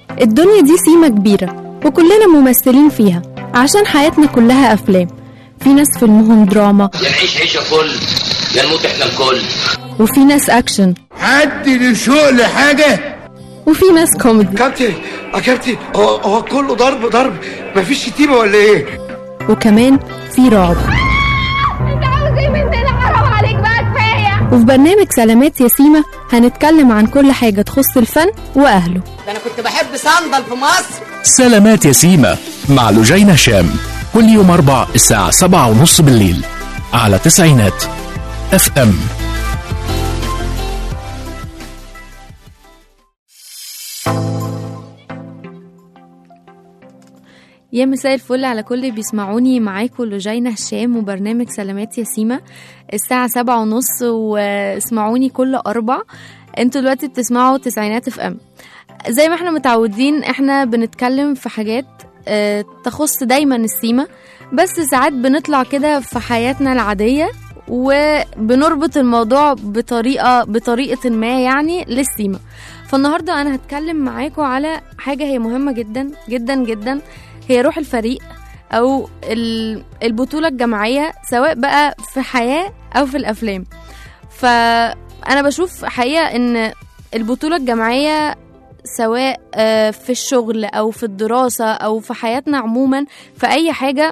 الدنيا دي سيمة كبيرة وكلنا ممثلين فيها عشان حياتنا كلها أفلام في ناس فيلمهم دراما يا نعيش عيشة فل يا نموت احنا الكل وفي ناس أكشن حد لشوق لحاجة وفي ناس كوميدي كابتن يا كابتن هو هو كله ضرب ضرب مفيش شتيمة ولا ايه؟ وكمان في رعب انت عاوز ايه من ده حرام عليك بقى كفايه وفي برنامج سلامات ياسيمة هنتكلم عن كل حاجة تخص الفن وأهله ده انا كنت بحب صندل في مصر سلامات ياسيمة مع لجين هشام كل يوم أربع الساعة سبعة ونص بالليل على تسعينات اف ام يا مساء الفل على كل اللي بيسمعوني معاكم لجينة هشام وبرنامج سلامات ياسيمة الساعة سبعة ونص واسمعوني كل أربع انتوا دلوقتي بتسمعوا تسعينات اف ام زي ما احنا متعودين احنا بنتكلم في حاجات اه تخص دايما السيمة بس ساعات بنطلع كده في حياتنا العادية وبنربط الموضوع بطريقة بطريقة ما يعني للسيمة فالنهاردة أنا هتكلم معاكم على حاجة هي مهمة جدا جدا جدا هي روح الفريق أو ال- البطولة الجماعية سواء بقى في حياة أو في الأفلام فأنا بشوف حقيقة إن البطولة الجماعية سواء آه، في الشغل أو في الدراسة أو في حياتنا عموما في أي حاجة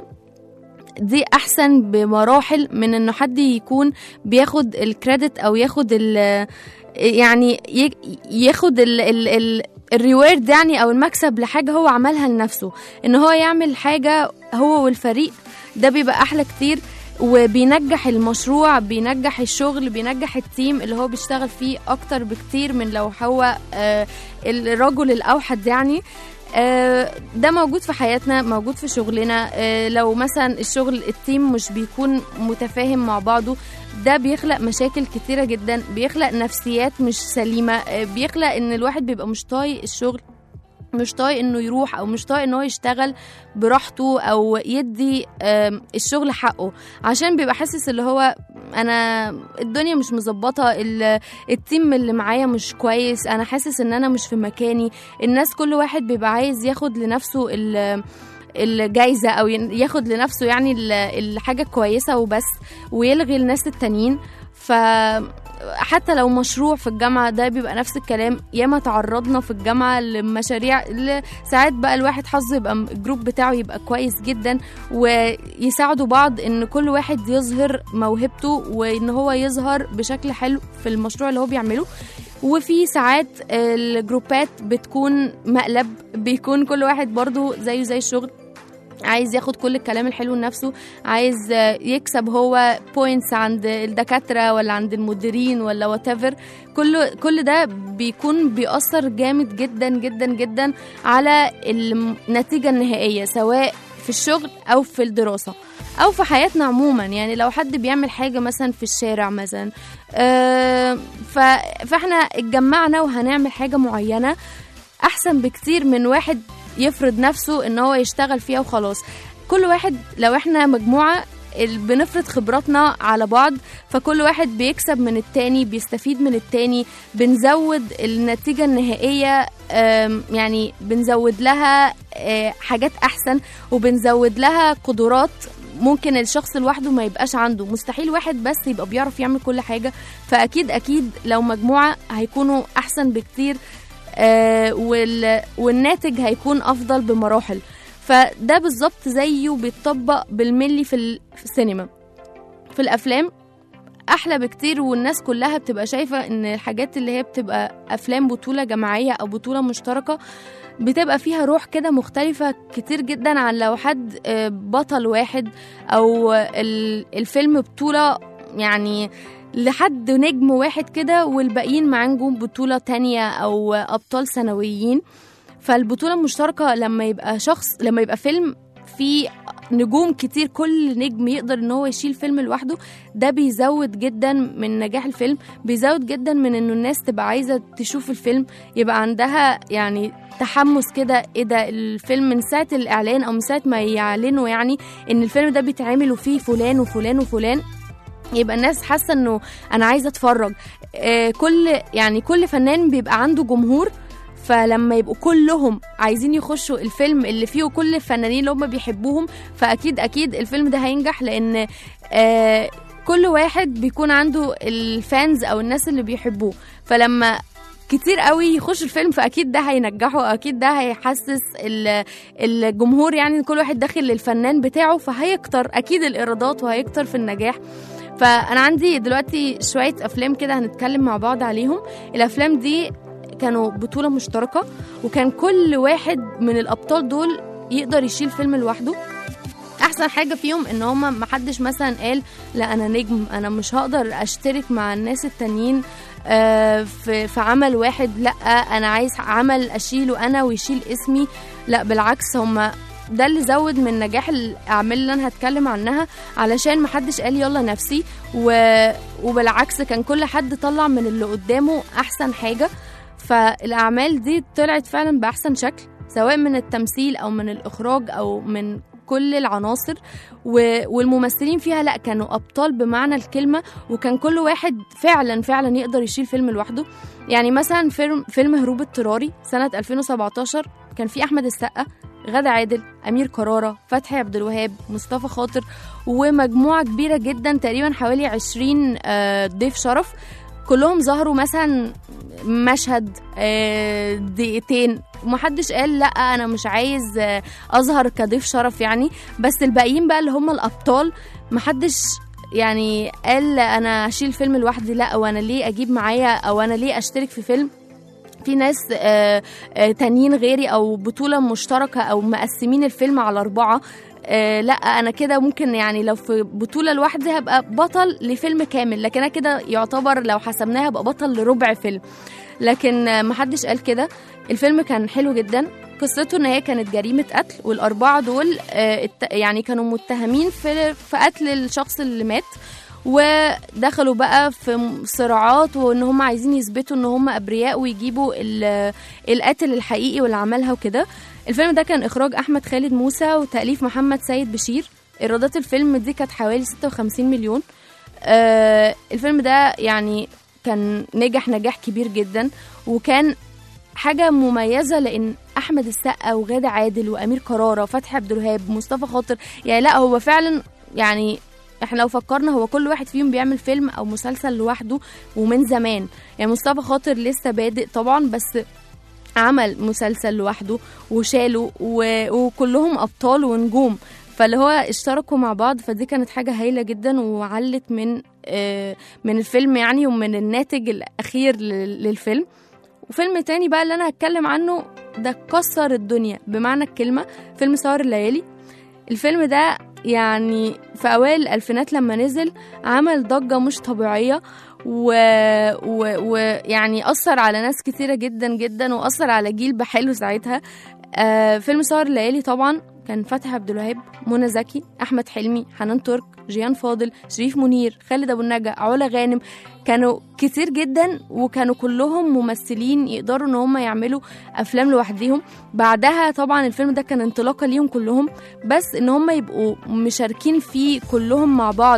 دي احسن بمراحل من انه حد يكون بياخد الكريدت او ياخد ال يعني ي- ياخد ال ال ال الريورد يعني او المكسب لحاجه هو عملها لنفسه ان هو يعمل حاجه هو والفريق ده بيبقى احلى كتير وبينجح المشروع بينجح الشغل بينجح التيم اللي هو بيشتغل فيه اكتر بكتير من لو هو آه، الرجل الاوحد يعني آه، ده موجود في حياتنا موجود في شغلنا آه، لو مثلا الشغل التيم مش بيكون متفاهم مع بعضه ده بيخلق مشاكل كتيرة جدا بيخلق نفسيات مش سليمة آه، بيخلق ان الواحد بيبقى مش طايق الشغل مش طايق انه يروح او مش طايق ان هو يشتغل براحته او يدي آم، الشغل حقه عشان بيبقى حاسس اللي هو انا الدنيا مش مظبطه ال- التيم اللي معايا مش كويس انا حاسس ان انا مش في مكاني الناس كل واحد بيبقى عايز ياخد لنفسه ال الجايزة أو ين- ياخد لنفسه يعني ال- الحاجة كويسة وبس ويلغي الناس التانيين ف حتى لو مشروع في الجامعة ده بيبقى نفس الكلام ياما تعرضنا في الجامعة لمشاريع ل- ساعات بقى الواحد حظه يبقى م- الجروب بتاعه يبقى كويس جدا ويساعدوا بعض ان كل واحد يظهر موهبته وان هو يظهر بشكل حلو في المشروع اللي هو بيعمله وفي ساعات الجروبات بتكون مقلب بيكون كل واحد برضو زيه زي الشغل عايز ياخد كل الكلام الحلو لنفسه عايز آه، يكسب هو بوينتس عند الدكاترة ولا عند المديرين ولا واتيفر كل كل ده بيكون بيأثر جامد جدا جدا جدا على النتيجة النهائية سواء في الشغل أو في الدراسة أو في حياتنا عموما يعني لو حد بيعمل حاجة مثلا في الشارع مثلا آه، ف- فاحنا اتجمعنا وهنعمل حاجة معينة احسن بكتير من واحد يفرض نفسه ان هو يشتغل فيها وخلاص كل واحد لو احنا مجموعة ال- بنفرض خبراتنا على بعض فكل واحد بيكسب من التاني بيستفيد من التاني بنزود النتيجة النهائية آم، يعني بنزود لها آه، حاجات أحسن وبنزود لها قدرات ممكن الشخص لوحده ما يبقاش عنده مستحيل واحد بس يبقى بيعرف يعمل كل حاجة فأكيد أكيد لو مجموعة هيكونوا أحسن بكتير آه، وال- والناتج هيكون افضل بمراحل فده بالظبط زيه بيتطبق بالملي في ال- في السينما في الافلام احلى بكتير والناس كلها بتبقى شايفه ان الحاجات اللي هي بتبقى افلام بطوله جماعيه او بطوله مشتركه بتبقى فيها روح كده مختلفة كتير جدا عن لو حد آه، بطل واحد أو ال- الفيلم بطولة يعني لحد نجم واحد كده والباقيين معاه نجوم بطولة تانية أو أبطال سنويين فالبطولة المشتركة لما يبقى شخص لما يبقى فيلم فيه نجوم كتير كل نجم يقدر ان هو يشيل فيلم لوحده ده بيزود جدا من نجاح الفيلم بيزود جدا من انه الناس تبقى عايزة تشوف الفيلم يبقى عندها يعني تحمس كده ايه ده الفيلم من ساعة الاعلان او من ساعة ما يعلنوا يعني ان الفيلم ده بيتعمل وفيه فلان وفلان وفلان يبقى الناس حاسه انه انا عايزه اتفرج آه كل يعني كل فنان بيبقى عنده جمهور فلما يبقوا كلهم عايزين يخشوا الفيلم اللي فيه كل الفنانين اللي هم بيحبوهم فاكيد اكيد الفيلم ده هينجح لان آه كل واحد بيكون عنده الفانز او الناس اللي بيحبوه فلما كتير قوي يخش الفيلم فاكيد ده هينجحه اكيد ده هيحسس ال- الجمهور يعني إن كل واحد داخل للفنان بتاعه فهيكتر اكيد الايرادات وهيكتر في النجاح فانا عندي دلوقتي شويه افلام كده هنتكلم مع بعض عليهم الافلام دي كانوا بطوله مشتركه وكان كل واحد من الابطال دول يقدر يشيل فيلم لوحده احسن حاجه فيهم ان هما محدش مثلا قال لا انا نجم انا مش هقدر اشترك مع الناس التانيين آه، في في عمل واحد لا انا عايز عمل اشيله انا ويشيل اسمي لا بالعكس هما ده اللي زود من نجاح الاعمال اللي انا هتكلم عنها علشان محدش قال يلا نفسي و... وبالعكس كان كل حد طلع من اللي قدامه احسن حاجه فالاعمال دي طلعت فعلا باحسن شكل سواء من التمثيل او من الاخراج او من كل العناصر و... والممثلين فيها لا كانوا ابطال بمعنى الكلمه وكان كل واحد فعلا فعلا يقدر يشيل فيلم لوحده يعني مثلا فيلم فيلم هروب اضطراري سنه 2017 كان في احمد السقا غادة عادل أمير كرارة فتحي عبد الوهاب مصطفى خاطر ومجموعة كبيرة جدا تقريبا حوالي 20 آه، ضيف شرف كلهم ظهروا مثلا مشهد آه، دقيقتين ومحدش قال لا انا مش عايز آه، اظهر كضيف شرف يعني بس الباقيين بقى اللي هم الابطال محدش يعني قال انا هشيل فيلم لوحدي لا وانا ليه اجيب معايا او انا ليه اشترك في فيلم في ناس آه، آه، تانيين غيري او بطوله مشتركه او مقسمين الفيلم على اربعه آه لا انا كده ممكن يعني لو في بطوله لوحدي هبقى بطل لفيلم كامل لكن انا كده يعتبر لو حسبناها هبقى بطل لربع فيلم لكن آه، محدش قال كده الفيلم كان حلو جدا قصته ان هي كانت جريمه قتل والاربعه دول آه الت- يعني كانوا متهمين في في قتل الشخص اللي مات ودخلوا بقى في صراعات وان هم عايزين يثبتوا ان هم ابرياء ويجيبوا ال- القاتل الحقيقي واللي عملها وكده الفيلم ده كان اخراج احمد خالد موسى وتاليف محمد سيد بشير ايرادات الفيلم دي كانت حوالي 56 مليون آه الفيلم ده يعني كان نجح نجاح كبير جدا وكان حاجة مميزة لأن أحمد السقا وغادة عادل وأمير كرارة وفتحي عبد الوهاب مصطفى خاطر يعني لا هو فعلا يعني احنا لو فكرنا هو كل واحد فيهم بيعمل فيلم او مسلسل لوحده ومن زمان يعني مصطفى خاطر لسه بادئ طبعا بس عمل مسلسل لوحده وشاله و... وكلهم ابطال ونجوم فاللي هو اشتركوا مع بعض فدي كانت حاجة هايلة جدا وعلت من آه، من الفيلم يعني ومن الناتج الأخير لل- للفيلم وفيلم تاني بقى اللي أنا هتكلم عنه ده كسر الدنيا بمعنى الكلمة فيلم سهر الليالي الفيلم ده يعني في أوائل الألفينات لما نزل عمل ضجة مش طبيعية ويعني و... و... يعني أثر على ناس كتيرة جدا جدا وأثر على جيل بحاله ساعتها آه فيلم سهر الليالي طبعا كان فتحي عبد الوهاب منى زكي احمد حلمي حنان ترك جيان فاضل شريف منير خالد ابو النجا علا غانم كانوا كتير جدا وكانوا كلهم ممثلين يقدروا ان هم يعملوا افلام لوحديهم بعدها طبعا الفيلم ده كان انطلاقه ليهم كلهم بس ان هم يبقوا مشاركين فيه كلهم مع بعض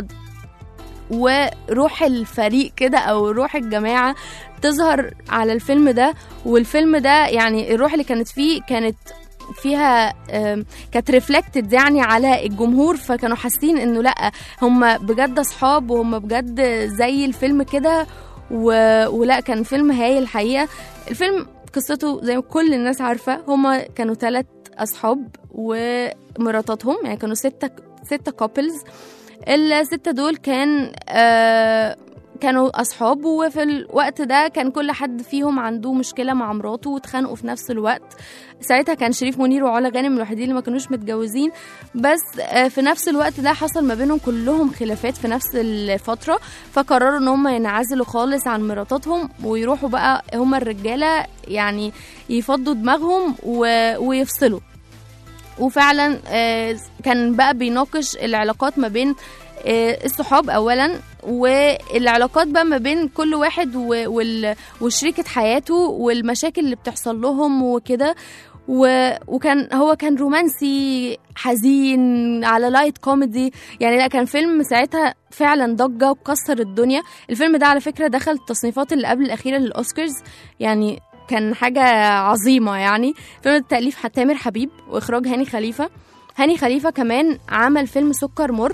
وروح الفريق كده او روح الجماعه تظهر على الفيلم ده والفيلم ده يعني الروح اللي كانت فيه كانت فيها آم، كانت ريفلكتد يعني على الجمهور فكانوا حاسين انه لا هم بجد اصحاب وهم بجد زي الفيلم كده و... ولا كان فيلم هايل الحقيقه الفيلم قصته زي ما كل الناس عارفه هم كانوا ثلاث اصحاب ومراتاتهم يعني كانوا ستة ستة كابلز الستة دول كان آه كانوا أصحاب وفي الوقت ده كان كل حد فيهم عنده مشكلة مع مراته واتخانقوا في نفس الوقت ساعتها كان شريف منير وعلا غانم الوحيدين اللي ما كانوش متجوزين بس آه، في نفس الوقت ده حصل ما بينهم كلهم خلافات في نفس الفترة فقرروا ان هم ينعزلوا خالص عن مراتاتهم ويروحوا بقى هم الرجالة يعني يفضوا دماغهم و- ويفصلوا وفعلا آه، كان بقى بيناقش العلاقات ما بين آه، الصحاب اولا والعلاقات بقى ما بين كل واحد و- وال- وشريكة حياته والمشاكل اللي بتحصل لهم وكده و... وكان هو كان رومانسي حزين على لايت كوميدي يعني لا كان فيلم ساعتها فعلا ضجة وكسر الدنيا الفيلم ده على فكرة دخل التصنيفات اللي قبل الأخيرة للأوسكارز يعني كان حاجة عظيمة يعني فيلم التأليف تامر حبيب وإخراج هاني خليفة هاني خليفة كمان عمل فيلم سكر مر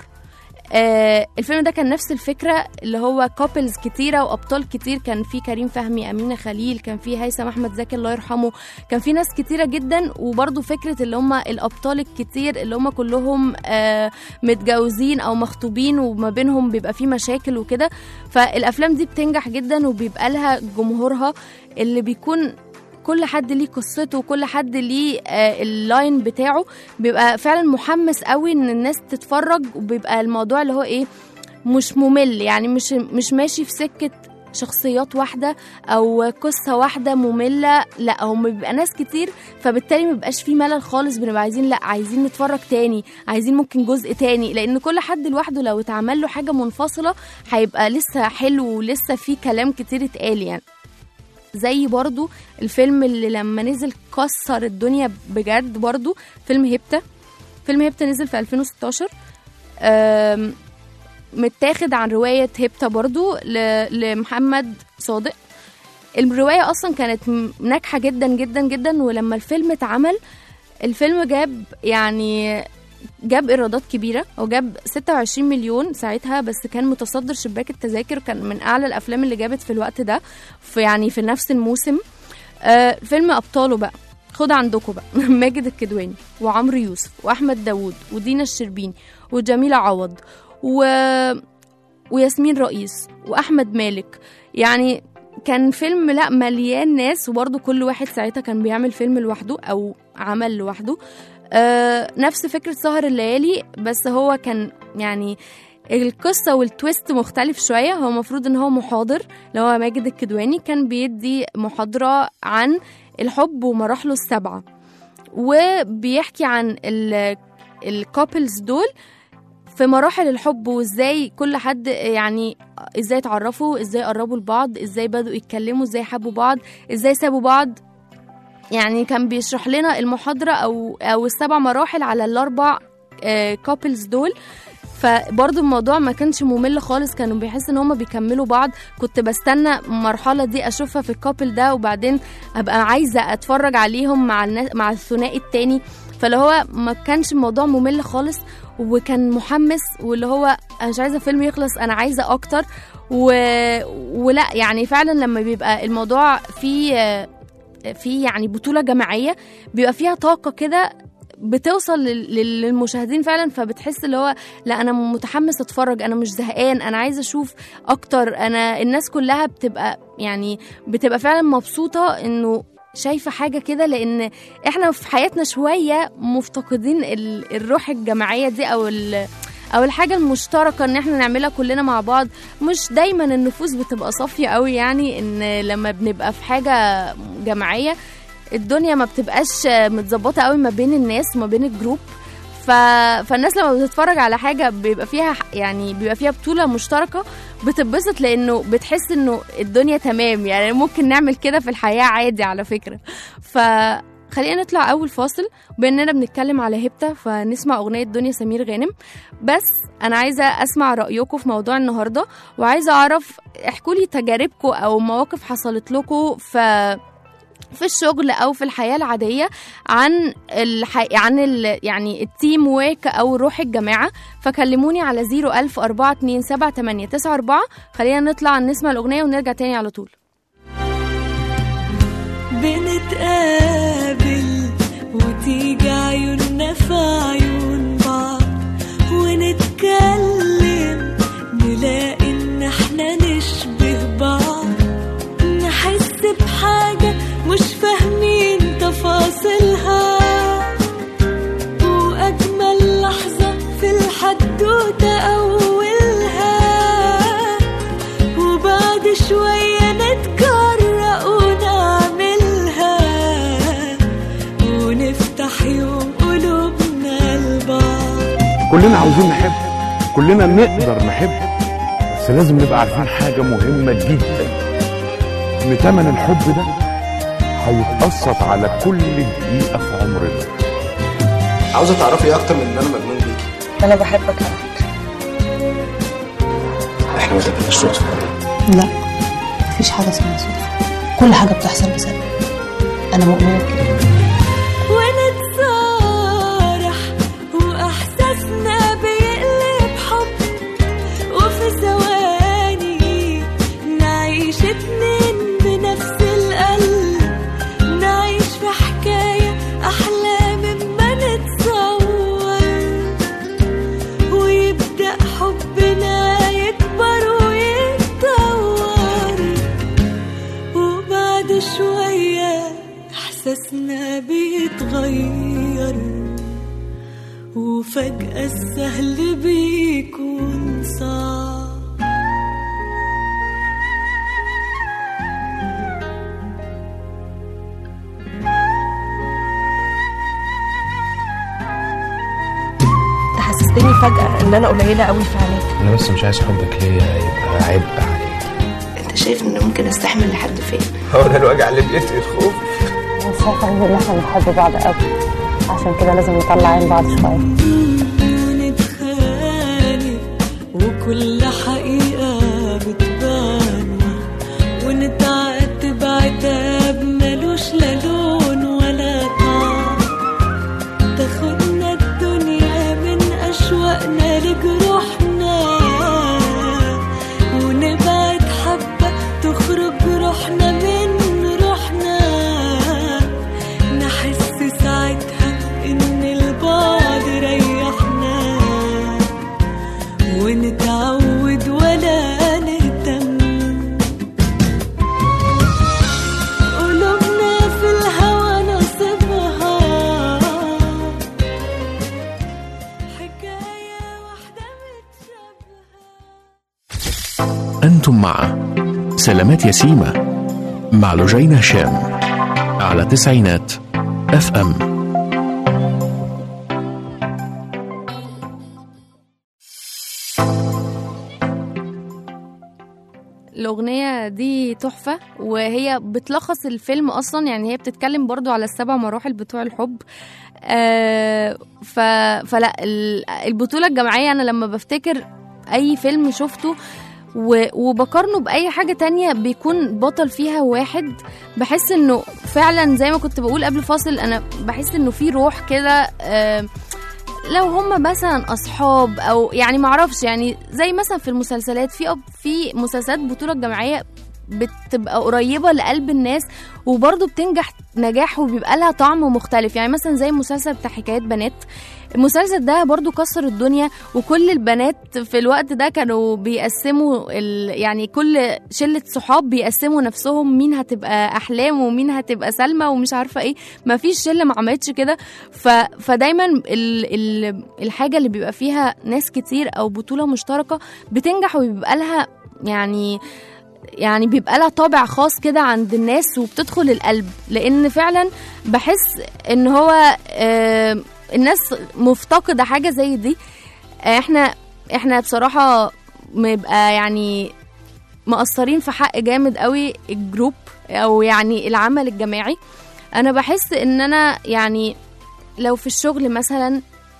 آه الفيلم ده كان نفس الفكرة اللي هو كابلز كتيرة وأبطال كتير كان في كريم فهمي أمينة خليل كان في هيثم أحمد زكي الله يرحمه كان في ناس كتيرة جدا وبرضه فكرة اللي هم الأبطال الكتير اللي هم كلهم آه متجوزين أو مخطوبين وما بينهم بيبقى في مشاكل وكده فالأفلام دي بتنجح جدا وبيبقى لها جمهورها اللي بيكون كل حد ليه قصته وكل حد ليه آه، اللاين بتاعه بيبقى فعلا محمس قوي ان الناس تتفرج وبيبقى الموضوع اللي هو ايه مش ممل يعني مش مش ماشي في سكه شخصيات واحدة أو قصة واحدة مملة لا هم بيبقى ناس كتير فبالتالي مبيبقاش فيه ملل خالص بنبقى عايزين لا عايزين نتفرج تاني عايزين ممكن جزء تاني لأن كل حد لوحده لو اتعمل له حاجة منفصلة هيبقى لسه حلو ولسه فيه كلام كتير اتقال يعني زي برضو الفيلم اللي لما نزل كسر الدنيا بجد برضو فيلم هيبتا فيلم هيبتا نزل في 2016 آم، متاخد عن رواية هيبتا برضو ل- لمحمد صادق الرواية أصلا كانت م- ناجحة جدا جدا جدا ولما الفيلم اتعمل الفيلم جاب يعني جاب ايرادات كبيره وجاب 26 مليون ساعتها بس كان متصدر شباك التذاكر كان من اعلى الافلام اللي جابت في الوقت ده في يعني في نفس الموسم آه فيلم ابطاله بقى خد عندكم بقى ماجد الكدواني وعمرو يوسف واحمد داوود ودينا الشربيني وجميله عوض و... وياسمين رئيس واحمد مالك يعني كان فيلم لا مليان ناس وبرضه كل واحد ساعتها كان بيعمل فيلم لوحده او عمل لوحده آه نفس فكرة سهر الليالي بس هو كان يعني القصة والتويست مختلف شوية هو المفروض ان هو محاضر اللي هو ماجد الكدواني كان بيدي محاضرة عن الحب ومراحله السبعة وبيحكي عن الكابلز دول في مراحل الحب وازاي كل حد يعني ازاي اتعرفوا ازاي قربوا لبعض ازاي بدأوا يتكلموا ازاي حبوا بعض ازاي سابوا بعض يعني كان بيشرح لنا المحاضرة أو أو السبع مراحل على الأربع كابلز دول فبرضه الموضوع ما كانش ممل خالص كانوا بيحس ان هما بيكملوا بعض كنت بستنى المرحله دي اشوفها في الكابل ده وبعدين ابقى عايزه اتفرج عليهم مع الناس مع الثنائي التاني فاللي هو ما كانش الموضوع ممل خالص وكان محمس واللي هو انا مش عايزه فيلم يخلص انا عايزه اكتر و... ولا يعني فعلا لما بيبقى الموضوع فيه في يعني بطوله جماعيه بيبقى فيها طاقه كده بتوصل لل- لل- للمشاهدين فعلا فبتحس اللي هو لا انا متحمس اتفرج انا مش زهقان انا عايزه اشوف اكتر انا الناس كلها بتبقى يعني بتبقى فعلا مبسوطه انه شايفه حاجه كده لان احنا في حياتنا شويه مفتقدين ال- الروح الجماعيه دي او ال- او الحاجه المشتركه ان احنا نعملها كلنا مع بعض مش دايما النفوس بتبقى صافيه قوي يعني ان لما بنبقى في حاجه جماعيه الدنيا ما بتبقاش متظبطه قوي ما بين الناس وما بين الجروب ف... فالناس لما بتتفرج على حاجه بيبقى فيها ح- يعني بيبقى فيها بطوله مشتركه بتتبسط لانه بتحس انه الدنيا تمام يعني ممكن نعمل كده في الحياه عادي على فكره ف خلينا نطلع اول فاصل باننا بنتكلم على هبته فنسمع اغنيه دنيا سمير غانم بس انا عايزه اسمع رايكم في موضوع النهارده وعايزه اعرف احكوا لي تجاربكم او مواقف حصلت لكم في في الشغل او في الحياه العاديه عن الح... عن ال... يعني التيم ويك او روح الجماعه فكلموني على 010427894 خلينا نطلع نسمع الاغنيه ونرجع تاني على طول بنتقابل وتيجي عيوننا في عيون بعض ونتكلم نلاقي ان احنا نشبه بعض نحس بحاجة مش فاهمين تفاصيلها وأجمل لحظة في الحدوتة أولها وبعد شوية نتجرأ ونعملها ونفتح يوم قلوبنا لبعض كلنا عاوزين نحب كلنا نقدر نحب بس لازم نبقى عارفين حاجة مهمة جدا إن تمن الحب ده هيتقسط على كل دقيقة في عمرنا عاوزه تعرفي ايه اكتر من ان انا مجنون بيكي انا بحبك على فكره احنا ما تبقاش صدفه لا مفيش حاجه اسمها صدفه كل حاجة بتحصل بسبب أنا مؤمنة بكده ونتصارح وإحساسنا بيقلب حب وفي ثواني نعيش اتنين بنفس القلب نعيش في حكاية أحلى مما نتصور ويبدأ حبنا يكبر ويتطور وبعد شوية إحساسنا بيتغير وفجأة السهل بيكون صعب تحسستني فجأة إن أنا قليلة قوي في عينيك انا بس مش عايز حبك ليا يبقى عبء عليك أنت شايف إن ممكن أستحمل لحد فين؟ هو ده الوجع اللي بيقتل الخوف أنا شايفة إن إحنا بنحب بعض قوي عشان كده لازم نطلع عين بعض شوية ونتخانق وكل حقيقة بتبان ونتعاتب عتاب ملوش لا لون ولا طعم تاخدنا الدنيا من أشواقنا لجروحنا ونبعد حبة تخرج روحنا من روحنا نحس ساعتها إن البعد ريحنا ونتعود ولا نهتم قلوبنا في الهوى نصيبها حكاية واحدة أنتم مع سلامات يسيمة مع لجين هشام على تسعينات اف ام الأغنية دي تحفة وهي بتلخص الفيلم أصلا يعني هي بتتكلم برضو على السبع مراحل بتوع الحب آه ف... فلا ال- البطولة الجماعية أنا لما بفتكر أي فيلم شفته و... وبقارنه بأي حاجة تانية بيكون بطل فيها واحد بحس إنه فعلا زي ما كنت بقول قبل فاصل أنا بحس إنه في روح كده آه لو هم مثلا اصحاب او يعني معرفش يعني زي مثلا في المسلسلات في أب- في مسلسلات بطوله جماعيه بتبقى قريبه لقلب الناس وبرضه بتنجح نجاح وبيبقى لها طعم مختلف يعني مثلا زي المسلسل بتاع حكايات بنات المسلسل ده برضو كسر الدنيا وكل البنات في الوقت ده كانوا بيقسموا ال... يعني كل شلة صحاب بيقسموا نفسهم مين هتبقى أحلام ومين هتبقى سلمى ومش عارفة ايه ما فيش شلة ما عملتش كده ف... فدايما ال... ال... الحاجة اللي بيبقى فيها ناس كتير أو بطولة مشتركة بتنجح وبيبقى لها يعني يعني بيبقى لها طابع خاص كده عند الناس وبتدخل القلب لان فعلا بحس ان هو آه الناس مفتقده حاجه زي دي آه احنا احنا بصراحه بيبقى يعني مقصرين في حق جامد قوي الجروب او يعني العمل الجماعي انا بحس ان انا يعني لو في الشغل مثلا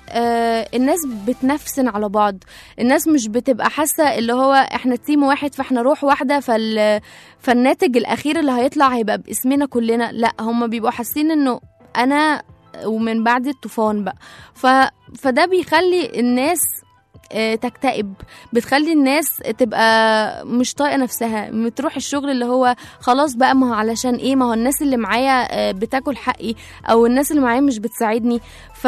آه الناس بتنفسن على بعض الناس مش بتبقى حاسه اللي هو احنا تيم واحد فاحنا روح واحده فال فالناتج الاخير اللي هيطلع هيبقى باسمنا كلنا لا هم بيبقوا حاسين انه انا ومن بعد الطوفان بقى ف... فده بيخلي الناس آه، تكتئب بتخلي الناس تبقى مش طايقه نفسها بتروح الشغل اللي هو خلاص بقى ما هو علشان ايه ما هو الناس اللي معايا آه، بتاكل حقي او الناس اللي معايا مش بتساعدني ف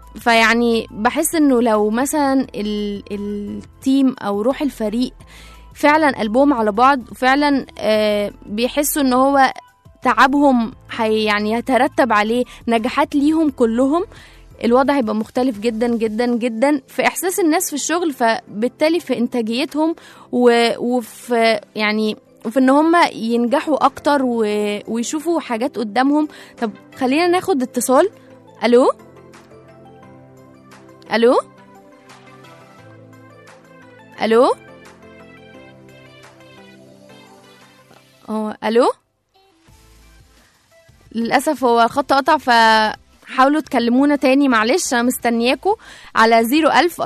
فيعني بحس انه لو مثلا ال... التيم او روح الفريق فعلا قلبهم على بعض وفعلا آه، بيحسوا ان هو تعبهم حي يعني يترتب عليه نجاحات ليهم كلهم الوضع هيبقى مختلف جدا جدا جدا في احساس الناس في الشغل فبالتالي في انتاجيتهم و... وفي يعني وفي ان هم ينجحوا اكتر و... ويشوفوا حاجات قدامهم طب خلينا ناخد اتصال الو الو الو اه الو للاسف هو الخط قطع ف حاولوا تكلمونا تاني معلش انا مستنياكوا على 01000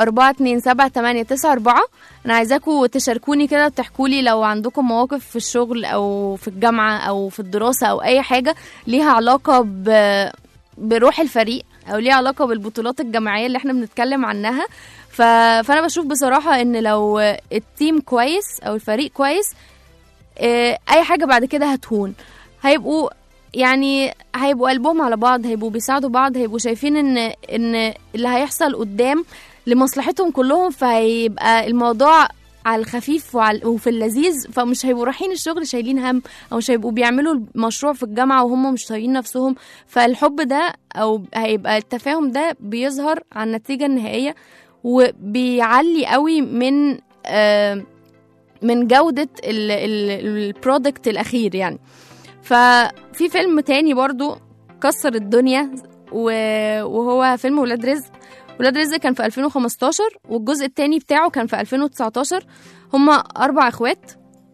427 انا عايزاكوا تشاركوني كده وتحكوا لي لو عندكم مواقف في الشغل او في الجامعه او في الدراسه او اي حاجه ليها علاقه ب... بروح الفريق او ليها علاقه بالبطولات الجماعيه اللي احنا بنتكلم عنها ف... فانا بشوف بصراحه ان لو التيم كويس او الفريق كويس آه، اي حاجه بعد كده هتهون هيبقوا يعني هيبقوا قلبهم على بعض هيبقوا بيساعدوا بعض هيبقوا شايفين ان ان اللي هيحصل قدام لمصلحتهم كلهم فهيبقى الموضوع على الخفيف وعلى وفي اللذيذ فمش هيبقوا رايحين الشغل شايلين هم او مش هيبقوا بيعملوا مشروع في الجامعه وهم مش طايقين نفسهم فالحب ده او هيبقى التفاهم ده بيظهر على النتيجه النهائيه وبيعلي قوي من آه من جودة البرودكت الأخير يعني ففي فيلم تاني برضو كسر الدنيا و- وهو فيلم ولاد رزق ولاد رزق كان في 2015 والجزء التاني بتاعه كان في 2019 هما أربع إخوات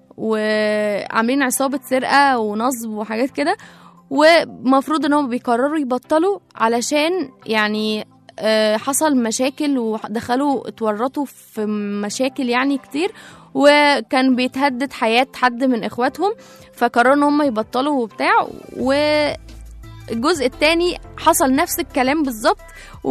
وعاملين عصابة سرقة ونصب وحاجات كده ومفروض ان هم بيقرروا يبطلوا علشان يعني آه، حصل مشاكل ودخلوا اتورطوا في مشاكل يعني كتير وكان بيتهدد حياة حد من اخواتهم فقرروا ان هم يبطلوا وبتاع والجزء التاني حصل نفس الكلام بالظبط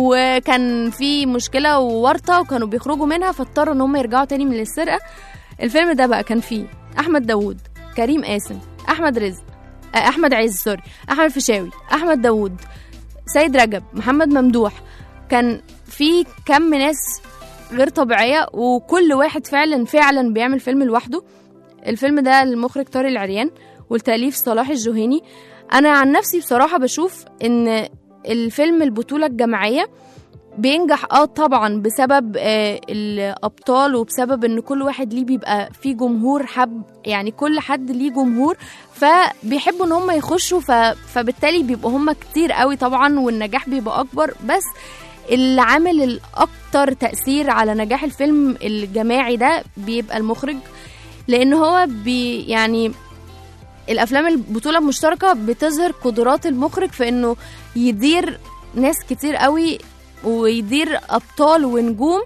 وكان في مشكلة وورطة وكانوا بيخرجوا منها فاضطروا ان هم يرجعوا تاني من السرقة الفيلم ده بقى كان فيه احمد داوود كريم قاسم احمد رزق آه، احمد عز سوري احمد فيشاوي احمد داوود سيد رجب محمد ممدوح كان في كم ناس غير طبيعية وكل واحد فعلا فعلا بيعمل فيلم لوحده الفيلم ده المخرج طارق العريان والتأليف صلاح الجهيني أنا عن نفسي بصراحة بشوف إن الفيلم البطولة الجماعية بينجح اه طبعا بسبب آه الابطال وبسبب ان كل واحد ليه بيبقى فيه جمهور حب يعني كل حد ليه جمهور فبيحبوا ان هم يخشوا ف... فبالتالي بيبقوا هم كتير قوي طبعا والنجاح بيبقى اكبر بس اللي عامل الاكتر تاثير على نجاح الفيلم الجماعي ده بيبقى المخرج لان هو بي يعني الافلام البطوله المشتركه بتظهر قدرات المخرج في انه يدير ناس كتير قوي ويدير ابطال ونجوم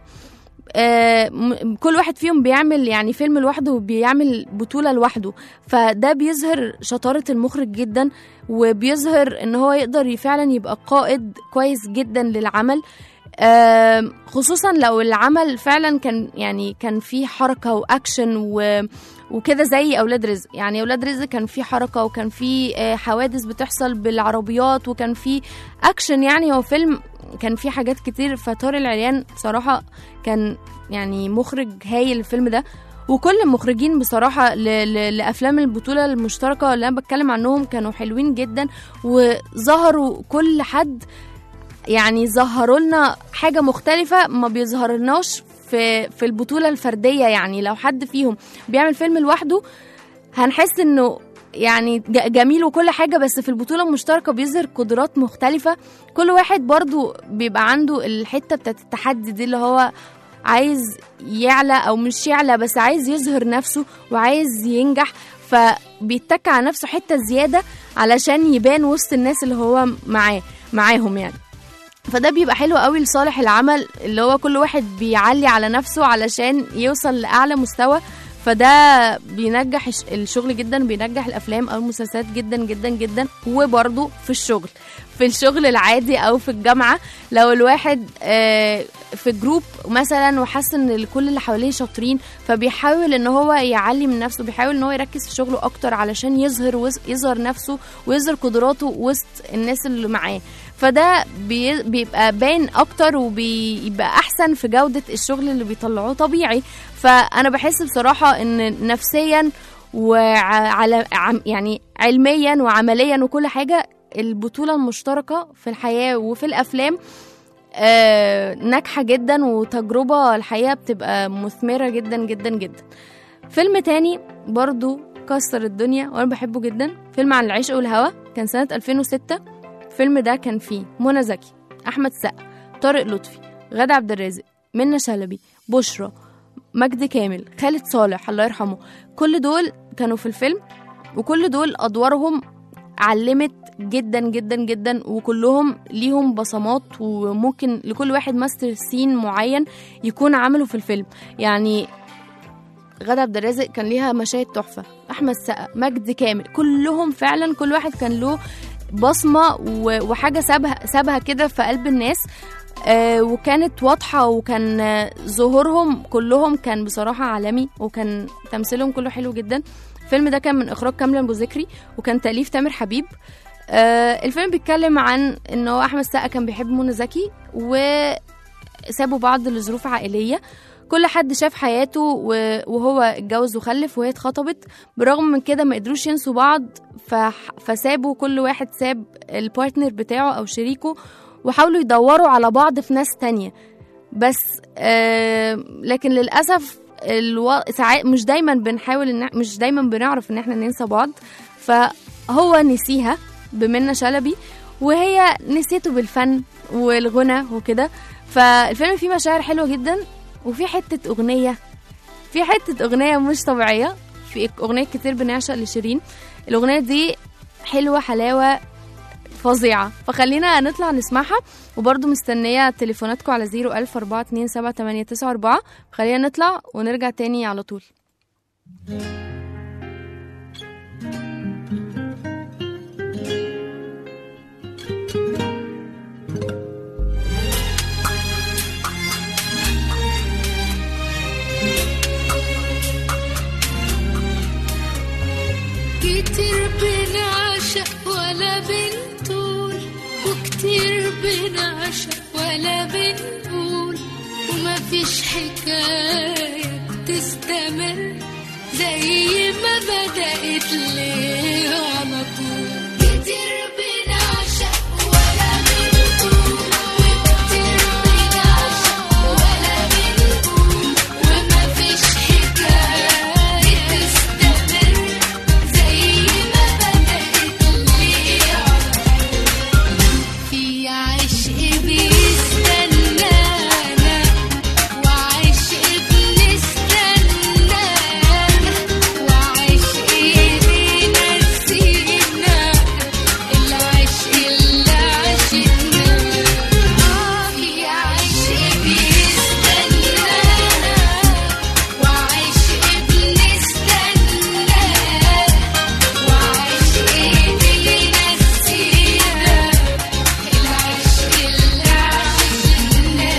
آه، م- كل واحد فيهم بيعمل يعني فيلم لوحده وبيعمل بطولة لوحده فده بيظهر شطارة المخرج جدا وبيظهر ان هو يقدر فعلا يبقى قائد كويس جدا للعمل آم، خصوصا لو العمل فعلا كان يعني كان فيه حركة واكشن و وكده زي اولاد رزق يعني اولاد رزق كان فيه حركة وكان فيه آه، حوادث بتحصل بالعربيات وكان فيه اكشن يعني هو فيلم كان فيه حاجات كتير فطار العريان بصراحة كان يعني مخرج هايل الفيلم ده وكل المخرجين بصراحة ل... ل... لأفلام البطولة المشتركة اللي أنا بتكلم عنهم كانوا حلوين جدا وظهروا كل حد يعني ظهروا لنا حاجة مختلفة ما بيظهرناش في في البطولة الفردية يعني لو حد فيهم بيعمل فيلم لوحده هنحس انه يعني ج- جميل وكل حاجة بس في البطولة المشتركة بيظهر قدرات مختلفة كل واحد برضو بيبقى عنده الحتة بتاعت التحدي دي اللي هو عايز يعلى او مش يعلى بس عايز يظهر نفسه وعايز ينجح فبيتك على نفسه حتة زيادة علشان يبان وسط الناس اللي هو معاه معاهم يعني فده بيبقى حلو قوي لصالح العمل اللي هو كل واحد بيعلي على نفسه علشان يوصل لأعلى مستوى فده بينجح الش- الشغل جدا بينجح الافلام او المسلسلات جدا جدا جدا وبرضه في الشغل في الشغل العادي او في الجامعه لو الواحد آه، في جروب مثلا وحاسس ان كل اللي حواليه شاطرين فبيحاول ان هو يعلي من نفسه بيحاول ان هو يركز في شغله اكتر علشان يظهر وز- يظهر نفسه ويظهر قدراته وسط الناس اللي معاه فده بي- بيبقى باين اكتر وبيبقى احسن في جوده الشغل اللي بيطلعوه طبيعي فانا بحس بصراحه ان نفسيا وعلى يعني علميا وعمليا وكل حاجه البطوله المشتركه في الحياه وفي الافلام آه، ناجحه جدا وتجربه الحقيقه بتبقى مثمره جدا جدا جدا فيلم تاني برضو كسر الدنيا وانا بحبه جدا فيلم عن العشق والهوى كان سنه 2006 الفيلم ده كان فيه منى زكي احمد سقا طارق لطفي غادة عبد الرازق منى شلبي بشرى مجدي كامل خالد صالح الله يرحمه كل دول كانوا في الفيلم وكل دول ادوارهم علمت جدا جدا جدا وكلهم ليهم بصمات وممكن لكل واحد ماستر سين معين يكون عمله في الفيلم يعني غادة عبد الرازق كان ليها مشاهد تحفة أحمد سقا مجدي كامل كلهم فعلا كل واحد كان له بصمة و- وحاجة سابها سابها كده في قلب الناس آه، وكانت واضحة وكان آه، ظهورهم كلهم كان بصراحة عالمي وكان تمثيلهم كله حلو جدا الفيلم ده كان من إخراج كامل أبو ذكري وكان تأليف تامر حبيب آه، الفيلم بيتكلم عن إن هو أحمد سقا كان بيحب منى زكي وسابوا بعض لظروف عائلية كل حد شاف حياته و- وهو اتجوز وخلف وهي اتخطبت برغم من كده ما قدروش ينسوا بعض فح- فسابوا كل واحد ساب البارتنر بتاعه او شريكه وحاولوا يدوروا على بعض في ناس تانية بس آه لكن للأسف الو... ساعات مش دايما بنحاول ان مش دايما بنعرف ان احنا ننسى بعض فهو نسيها بمنة شلبي وهي نسيته بالفن والغنى وكده فالفيلم فيه مشاعر حلوة جدا وفي حتة أغنية في حتة أغنية مش طبيعية في أغنية كتير بنعشق لشيرين الأغنية دي حلوة حلاوة فظيعة فخلينا نطلع نسمعها وبرضو مستنية تليفوناتكم على 01000 427 خلينا نطلع ونرجع تاني على طول كتير بنعشق ولا بنطول وكتير بنعشق ولا بنقول وما فيش حكاية تستمر زي ما بدأت ليه على طول كتير بنعشق ولا بنطول وكتير بنعشق ولا بنقول وما فيش حكاية تستمر زي ما بدأت ليه على طول في عشق بيستنانا وعشق بنستنانا وعشق بينسينا العشق اللي عشقنا في عشق بيستنانا وعشق بنستنى وعشق بينسينا العشق اللي عشقناه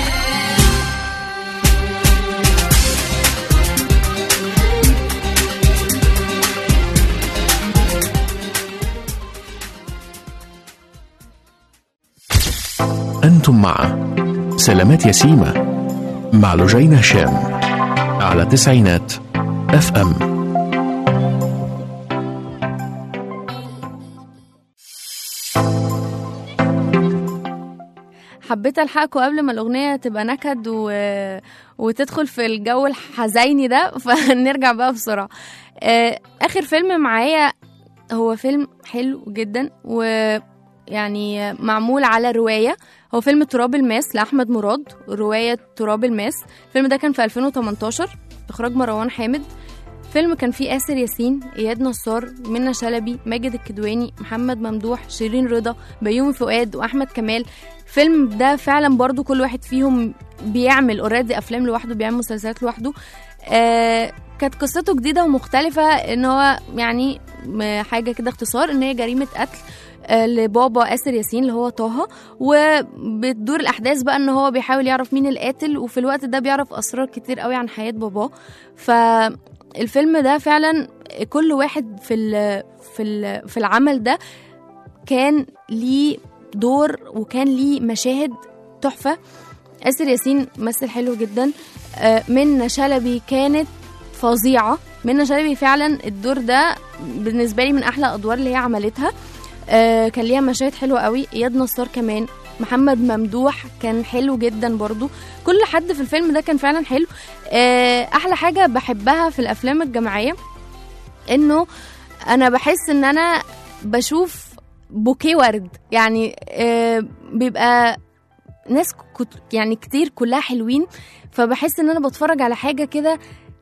أنتم مع سلامات يسيمة مع لجين هشام على تسعينات اف ام حبيت الحقكم قبل ما الاغنيه تبقى نكد و... وتدخل في الجو الحزيني ده فنرجع بقى بسرعه آه، اخر فيلم معايا هو فيلم حلو جدا ويعني معمول على روايه هو فيلم تراب الماس لاحمد مراد روايه تراب الماس الفيلم ده كان في 2018 اخراج مروان حامد فيلم كان فيه آسر ياسين إياد نصار منى شلبي ماجد الكدواني محمد ممدوح شيرين رضا بيومي فؤاد وأحمد كمال الفيلم ده فعلا برضو كل واحد فيهم بيعمل اوريدي أفلام لوحده بيعمل مسلسلات لوحده آه كانت قصته جديدة ومختلفة ان هو يعني م- حاجة كده اختصار ان هي جريمة قتل آه، لبابا آسر ياسين اللي هو طه وبتدور الأحداث بقى ان هو بيحاول يعرف مين القاتل وفي الوقت ده بيعرف أسرار كتير قوي عن حياة باباه فالفيلم ده فعلا كل واحد في ال في ال في العمل ده كان ليه دور وكان ليه مشاهد تحفة آسر ياسين مثل حلو جدا آه، منى شلبي كانت فظيعة منى شلبي فعلا الدور ده بالنسبة لي من أحلى الأدوار اللي هي عملتها آه، كان ليها مشاهد حلوة قوي إياد نصار كمان محمد ممدوح كان حلو جدا برضو كل حد في الفيلم ده كان فعلا حلو آه، أحلى حاجة بحبها في الأفلام الجماعية إنه أنا بحس إن أنا بشوف بوكيه ورد يعني آه، بيبقى ناس كت يعني كتير كلها حلوين فبحس ان انا بتفرج على حاجه كده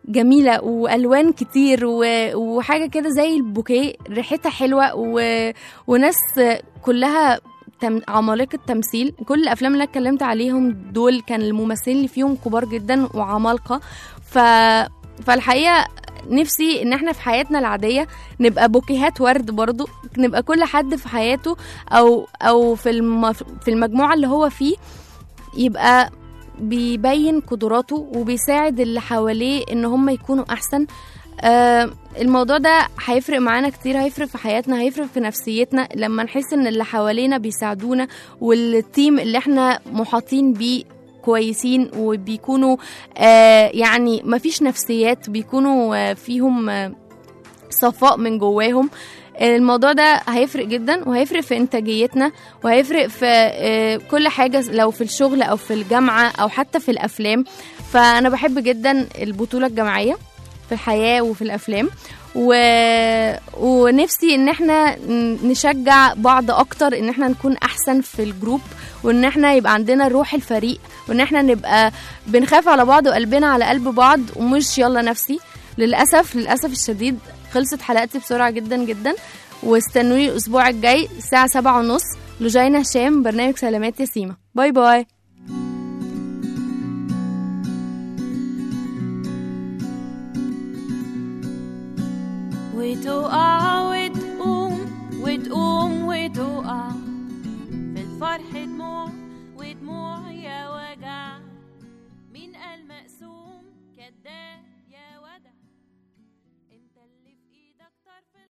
جميلة وألوان كتير و... وحاجة كده زي البوكيه ريحتها حلوة و... وناس كلها تم... عمالقة تمثيل كل الأفلام اللي أنا اتكلمت عليهم دول كان الممثلين اللي فيهم كبار جدا وعمالقة ف... فالحقيقة نفسي ان احنا في حياتنا العادية نبقى بوكيهات ورد برضو نبقى كل حد في حياته او او في الم... في المجموعة اللي هو فيه يبقى بيبين قدراته وبيساعد اللي حواليه ان هم يكونوا احسن آه الموضوع ده هيفرق معانا كتير هيفرق في حياتنا هيفرق في نفسيتنا لما نحس ان اللي حوالينا بيساعدونا والتيم اللي احنا محاطين بيه كويسين وبيكونوا آه يعني مفيش نفسيات بيكونوا آه فيهم آه صفاء من جواهم الموضوع ده هيفرق جدا وهيفرق في انتاجيتنا وهيفرق في آه، كل حاجه لو في الشغل او في الجامعه او حتى في الافلام فانا بحب جدا البطوله الجماعيه في الحياه وفي الافلام و... ونفسي ان احنا نشجع بعض اكتر ان احنا نكون احسن في الجروب وان احنا يبقى عندنا روح الفريق وان احنا نبقى بنخاف على بعض وقلبنا على قلب بعض ومش يلا نفسي للاسف للاسف الشديد خلصت حلقتي بسرعه جدا جدا واستنوني الاسبوع الجاي الساعه سبعة ونص لجينا هشام برنامج سلامات يا سيما باي باي وتقع وتقوم وتقوم وتقع في الفرح دموع ودموع يا